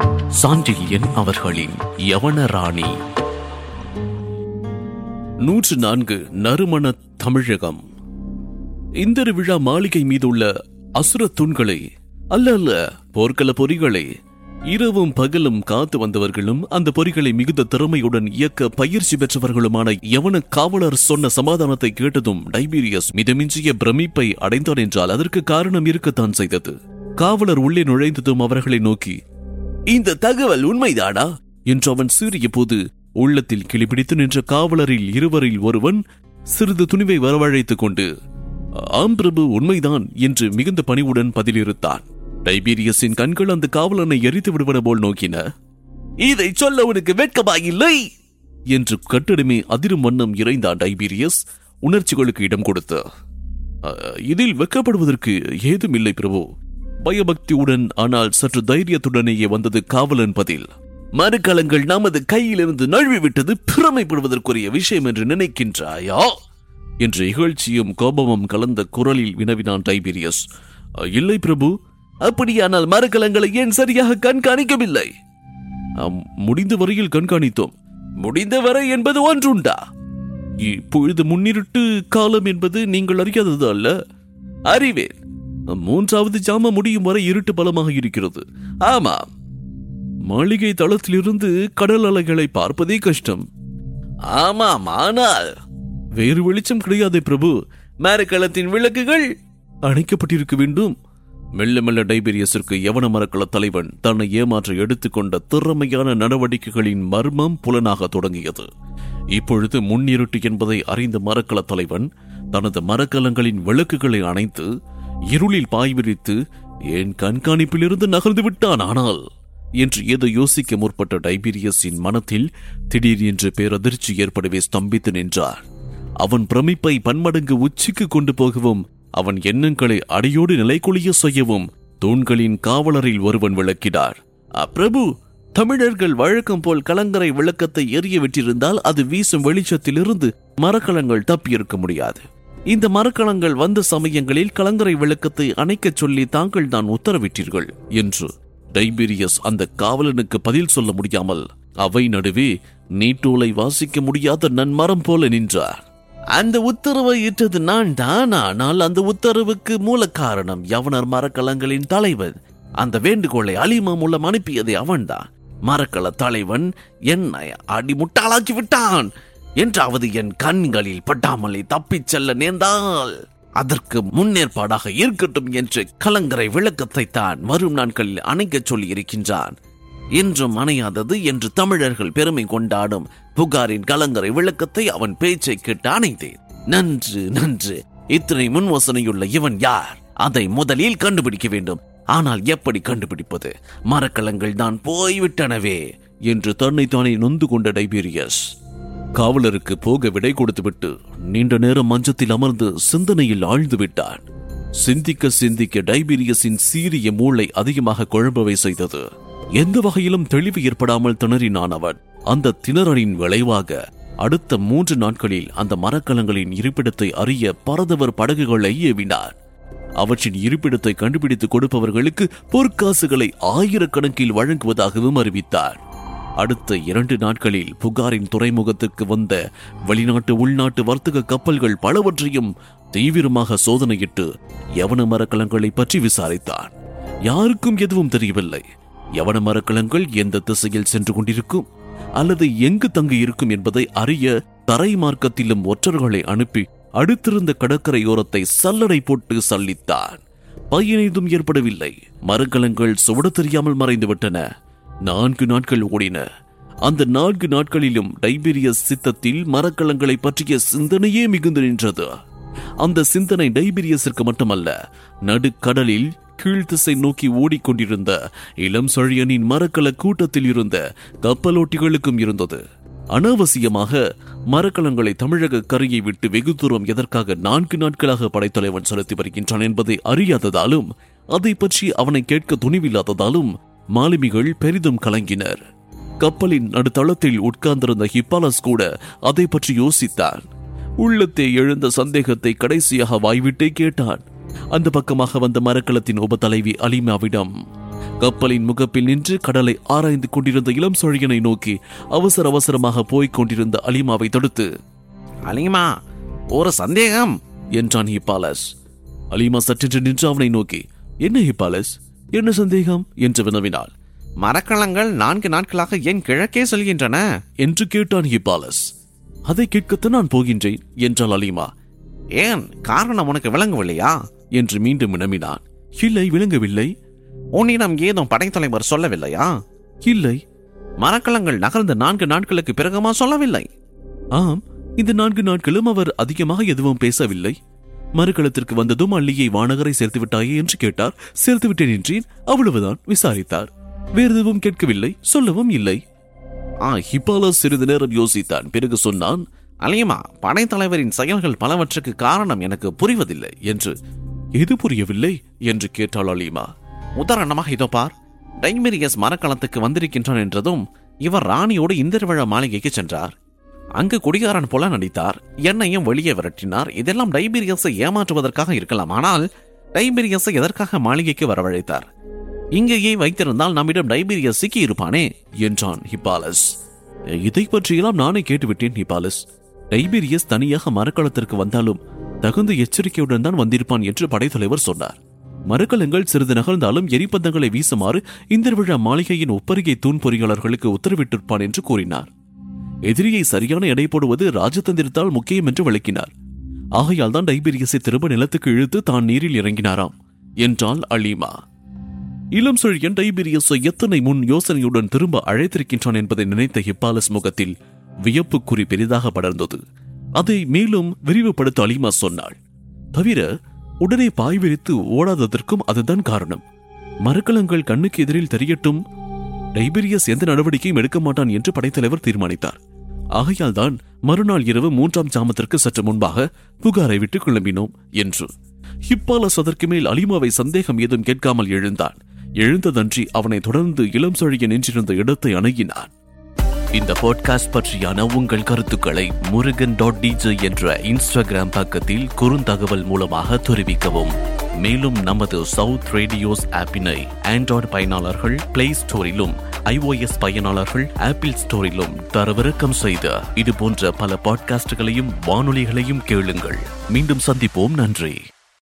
சாண்டில்யன் அவர்களின் யவனராணி நூற்று நான்கு நறுமண தமிழகம் இந்திர விழா மாளிகை மீதுள்ள அசுர தூண்களை அல்ல அல்ல போர்க்கள பொறிகளை இரவும் பகலும் காத்து வந்தவர்களும் அந்த பொறிகளை மிகுந்த திறமையுடன் இயக்க பயிற்சி பெற்றவர்களுமான யவன காவலர் சொன்ன சமாதானத்தை கேட்டதும் டைபீரியஸ் மிதமிஞ்சிய பிரமிப்பை அடைந்தான் என்றால் அதற்கு காரணம் இருக்கத்தான் செய்தது காவலர் உள்ளே நுழைந்ததும் அவர்களை நோக்கி இந்த தகவல் உண்மைதானா என்று அவன் சீறிய போது உள்ளத்தில் கிளிபிடித்து நின்ற காவலரில் இருவரில் ஒருவன் சிறிது துணிவை வரவழைத்துக் கொண்டு ஆம் பிரபு உண்மைதான் என்று மிகுந்த பணிவுடன் பதிலிருத்தான் டைபீரியஸின் கண்கள் அந்த காவலனை எரித்து விடுவன போல் நோக்கின இதை சொல்ல உனக்கு வெட்கமாயில்லை என்று கட்டிடமே அதிரும் வண்ணம் இறைந்தான் டைபீரியஸ் உணர்ச்சிகளுக்கு இடம் கொடுத்து "அஹ், இதில் வெட்கப்படுவதற்கு ஏதும் இல்லை பிரபு பயபக்தியுடன் ஆனால் சற்று தைரியத்துடனேயே வந்தது காவலன் பதில் மறுக்கலங்கள் நமது கையிலிருந்து நழுவி விட்டது பிரமைப்படுவதற்குரிய விஷயம் என்று நினைக்கின்றாயா என்று இகழ்ச்சியும் கோபமும் கலந்த குரலில் வினவினான் டைபீரியஸ் "அஹ், இல்லை பிரபு அப்படியானால் மரக்கலங்களை ஏன் சரியாக கண்காணிக்கவில்லை "அம், முடிந்த வரையில் கண்காணித்தோம் முடிந்த வரை என்பது ஒன்றுண்டா இப்பொழுது முன்னிருட்டு காலம் என்பது நீங்கள் அறியாதது அல்ல அறிவேன் மூன்றாவது ஜாம முடியும் வரை இருட்டு பலமாக இருக்கிறது ஆமாம் மாளிகை தளத்திலிருந்து கடல் அலைகளை பார்ப்பதே கஷ்டம் ஆமாம் ஆனால் வேறு வெளிச்சம் கிடையாதே பிரபு மரக்களத்தின் விளக்குகள் அணைக்கப்பட்டிருக்க வேண்டும் மெல்ல மெல்ல டைபீரியஸிற்கு யவன மரக்கள தலைவன் தன்னை ஏமாற்ற எடுத்துக்கொண்ட திறமையான நடவடிக்கைகளின் மர்மம் புலனாக தொடங்கியது இப்பொழுது முன்னிருட்டு என்பதை அறிந்த மரக்கள தலைவன் தனது மரக்கலங்களின் விளக்குகளை அணைத்து இருளில் பாய் விரித்து என் கண்காணிப்பிலிருந்து நகர்ந்து விட்டான் ஆனால் என்று ஏதோ யோசிக்க முற்பட்ட டைபீரியஸின் மனத்தில் திடீர் என்று பேரதிர்ச்சி ஏற்படவே ஸ்தம்பித்து நின்றார் அவன் பிரமிப்பை பன்மடங்கு உச்சிக்கு கொண்டு போகவும் அவன் எண்ணங்களை அடியோடு நிலைக்குழிய செய்யவும் தூண்களின் காவலரில் ஒருவன் விளக்கினார் பிரபு தமிழர்கள் வழக்கம் போல் கலங்கரை விளக்கத்தை எரிய விட்டிருந்தால் அது வீசும் வெளிச்சத்திலிருந்து மரக்கலங்கள் தப்பியிருக்க முடியாது இந்த மரக்கலங்கள் வந்த சமயங்களில் கலங்கரை விளக்கத்தை அணைக்கச் சொல்லி தாங்கள் தான் உத்தரவிட்டீர்கள் என்று டைபீரியஸ் அந்த காவலனுக்கு பதில் சொல்ல முடியாமல் அவை நடுவே நீட்டூலை வாசிக்க முடியாத நன்மரம் போல நின்றார் அந்த உத்தரவை இட்டது நான் தான் ஆனால் அந்த உத்தரவுக்கு மூல காரணம் யவனர் மரக்கலங்களின் தலைவன் அந்த வேண்டுகோளை அலிமா மூலம் அனுப்பியது அவன்தான் மரக்கல தலைவன் என்னை அடி முட்டாளாக்கி விட்டான் என்றாவது என் கண்களில் பட்டாமலே தப்பிச் செல்ல நேர்ந்தால் அதற்கு முன்னேற்பாடாக இருக்கட்டும் என்று கலங்கரை விளக்கத்தை தான் வரும் நாட்களில் அணைக்கச் சொல்லி இருக்கின்றான் இன்றும் அணையாதது என்று தமிழர்கள் பெருமை கொண்டாடும் புகாரின் கலங்கரை விளக்கத்தை அவன் பேச்சை கேட்டு அணைத்தேன் நன்று நன்று இத்தனை முன்வசனையுள்ள இவன் யார் அதை முதலில் கண்டுபிடிக்க வேண்டும் ஆனால் எப்படி கண்டுபிடிப்பது மரக்கலங்கள் தான் போய்விட்டனவே என்று தன்னைத்தானே நொந்து கொண்ட டைபீரியஸ் காவலருக்கு போக விடை கொடுத்துவிட்டு நீண்ட நேரம் மஞ்சத்தில் அமர்ந்து சிந்தனையில் ஆழ்ந்து விட்டான் சிந்திக்க சிந்திக்க டைபீரியஸின் சீரிய மூளை அதிகமாக குழம்பவை செய்தது எந்த வகையிலும் தெளிவு ஏற்படாமல் திணறினான் அவன் அந்த திணறலின் விளைவாக அடுத்த மூன்று நாட்களில் அந்த மரக்கலங்களின் இருப்பிடத்தை அறிய பரதவர் படகுகளை ஏவினார் அவற்றின் இருப்பிடத்தை கண்டுபிடித்து கொடுப்பவர்களுக்கு பொற்காசுகளை ஆயிரக்கணக்கில் வழங்குவதாகவும் அறிவித்தார் அடுத்த இரண்டு நாட்களில் புகாரின் துறைமுகத்துக்கு வந்த வெளிநாட்டு உள்நாட்டு வர்த்தக கப்பல்கள் பலவற்றையும் தீவிரமாக சோதனையிட்டு யவன மரக்கலங்களை பற்றி விசாரித்தான் யாருக்கும் எதுவும் தெரியவில்லை யவன மரக்கலங்கள் எந்த திசையில் சென்று கொண்டிருக்கும் அல்லது எங்கு தங்கி இருக்கும் என்பதை அறிய தரை மார்க்கத்திலும் ஒற்றர்களை அனுப்பி அடுத்திருந்த கடற்கரையோரத்தை சல்லடை போட்டு சல்லித்தான் பயனேதும் ஏற்படவில்லை மரக்கலங்கள் சுவட தெரியாமல் மறைந்துவிட்டன நான்கு நாட்கள் ஓடின அந்த நான்கு நாட்களிலும் டைபீரியஸ் சித்தத்தில் மரக்கலங்களை பற்றிய சிந்தனையே மிகுந்து நின்றது அந்த சிந்தனை டைபீரியஸிற்கு மட்டுமல்ல நடுக்கடலில் கீழ்த்திசை நோக்கி ஓடிக்கொண்டிருந்த இளம் சழியனின் மரக்கல கூட்டத்தில் இருந்த கப்பலோட்டிகளுக்கும் இருந்தது அனாவசியமாக மரக்கலங்களை தமிழக கரையை விட்டு வெகு தூரம் எதற்காக நான்கு நாட்களாக படைத்தலைவன் செலுத்தி வருகின்றான் என்பதை அறியாததாலும் அதை பற்றி அவனை கேட்க துணிவில்லாததாலும் மாலுமிகள் பெரிதும் கலங்கினர் கப்பலின் நடுத்தளத்தில் உட்கார்ந்திருந்த ஹிப்பாலஸ் கூட அதை பற்றி யோசித்தான் உள்ளத்தே எழுந்த சந்தேகத்தை கடைசியாக வாய்விட்டே கேட்டான் அந்த பக்கமாக வந்த மரக்கலத்தின் உப தலைவி அலிமாவிடம் கப்பலின் முகப்பில் நின்று கடலை ஆராய்ந்து கொண்டிருந்த இளம் சோழியனை நோக்கி அவசர அவசரமாக போய்க் கொண்டிருந்த அலிமாவை தடுத்து அலிமா ஒரு சந்தேகம் என்றான் ஹிப்பாலஸ் அலிமா சற்றென்று நின்று அவனை நோக்கி என்ன ஹிப்பாலஸ் என்ன சந்தேகம் என்று வினவினாள் மரக்கலங்கள் நான்கு நாட்களாக ஏன் கிழக்கே செல்கின்றன என்று கேட்டான் ஹிப்பாலஸ் அதை கேட்கத்தான் நான் போகின்றேன் என்றாள் அலிமா ஏன் காரணம் உனக்கு விளங்கவில்லையா என்று மீண்டும் வினவினான் இல்லை விளங்கவில்லை உன்னிடம் ஏதும் படைத்தலைவர் சொல்லவில்லையா இல்லை மரக்கலங்கள் நகர்ந்த நான்கு நாட்களுக்கு பிறகுமா சொல்லவில்லை ஆம் இந்த நான்கு நாட்களும் அவர் அதிகமாக எதுவும் பேசவில்லை மறுக்களத்திற்கு வந்ததும் அள்ளியை வானகரை சேர்த்து விட்டாயே என்று கேட்டார் சேர்த்து விட்டேன் என்றேன் அவ்வளவுதான் விசாரித்தார் வேறு எதுவும் கேட்கவில்லை சொல்லவும் இல்லை ஆ ஹிப்பாலஸ் சிறிது நேரம் யோசித்தான் பிறகு சொன்னான் அலிமா படைத்தலைவரின் செயல்கள் பலவற்றுக்கு காரணம் எனக்கு புரிவதில்லை என்று எது புரியவில்லை என்று கேட்டாள் அலீமா உதாரணமாக இதோ பார் டைமெரியஸ் மரக்கலத்துக்கு வந்திருக்கின்றான் என்றதும் இவர் ராணியோடு இந்திர விழா மாளிகைக்கு சென்றார் அங்கு குடிகாரன் போல நடித்தார் என்னையும் வெளியே விரட்டினார் இதெல்லாம் டைபீரியஸை ஏமாற்றுவதற்காக இருக்கலாம் ஆனால் டைபீரியஸை எதற்காக மாளிகைக்கு வரவழைத்தார் இங்கேயே வைத்திருந்தால் நம்மிடம் டைபீரியஸ் சிக்கி இருப்பானே என்றான் ஹிப்பாலஸ் இதை பற்றியெல்லாம் நானே கேட்டுவிட்டேன் ஹிப்பாலஸ் டைபீரியஸ் தனியாக மரக்களத்திற்கு வந்தாலும் தகுந்த எச்சரிக்கையுடன் தான் வந்திருப்பான் என்று படைத்தலைவர் சொன்னார் மரக்கலங்கள் சிறிது நகர்ந்தாலும் எரிபந்தங்களை வீசுமாறு இந்த விழா மாளிகையின் ஒப்பரிகை தூண் பொறியாளர்களுக்கு உத்தரவிட்டிருப்பான் என்று கூறினார் எதிரியை சரியான எடை போடுவது ராஜதந்திரத்தால் முக்கியம் என்று விளக்கினார் ஆகையால் தான் டைபீரியஸை திரும்ப நிலத்துக்கு இழுத்து தான் நீரில் இறங்கினாராம் என்றாள் அலீமா இளம் செழியன் டைபீரியஸை எத்தனை முன் யோசனையுடன் திரும்ப அழைத்திருக்கின்றான் என்பதை நினைத்த ஹிப்பாலஸ் முகத்தில் வியப்புக்குறி பெரிதாக படர்ந்தது அதை மேலும் விரிவுபடுத்த அலிமா சொன்னாள் தவிர உடனே பாய் விரித்து ஓடாததற்கும் அதுதான் காரணம் மரக்கலங்கள் கண்ணுக்கு எதிரில் தெரியட்டும் டைபீரியஸ் எந்த நடவடிக்கையும் எடுக்க மாட்டான் என்று படைத்தலைவர் தீர்மானித்தார் ஆகையால் தான் மறுநாள் இரவு மூன்றாம் ஜாமத்திற்கு சற்று முன்பாக புகாரை விட்டு கிளம்பினோம் என்று ஹிப்பாலஸ் அதற்கு மேல் அலிமாவை சந்தேகம் ஏதும் கேட்காமல் எழுந்தான் எழுந்ததன்றி அவனை தொடர்ந்து இளம் சொழிய நின்றிருந்த இடத்தை அணுகினான் இந்த பாட்காஸ்ட் பற்றியான உங்கள் கருத்துக்களை முருகன் டாட் டிஜே என்ற இன்ஸ்டாகிராம் பக்கத்தில் குறுந்தகவல் மூலமாக தெரிவிக்கவும் மேலும் நமது சவுத் ரேடியோஸ் ஆப்பினை ஆண்ட்ராய்டு பயனாளர்கள் பிளே ஸ்டோரிலும் ஐஓஎஸ் பயனாளர்கள் ஆப்பிள் ஸ்டோரிலும் தரவிறக்கம் செய்த இது போன்ற பல பாட்காஸ்டுகளையும் வானொலிகளையும் கேளுங்கள் மீண்டும் சந்திப்போம் நன்றி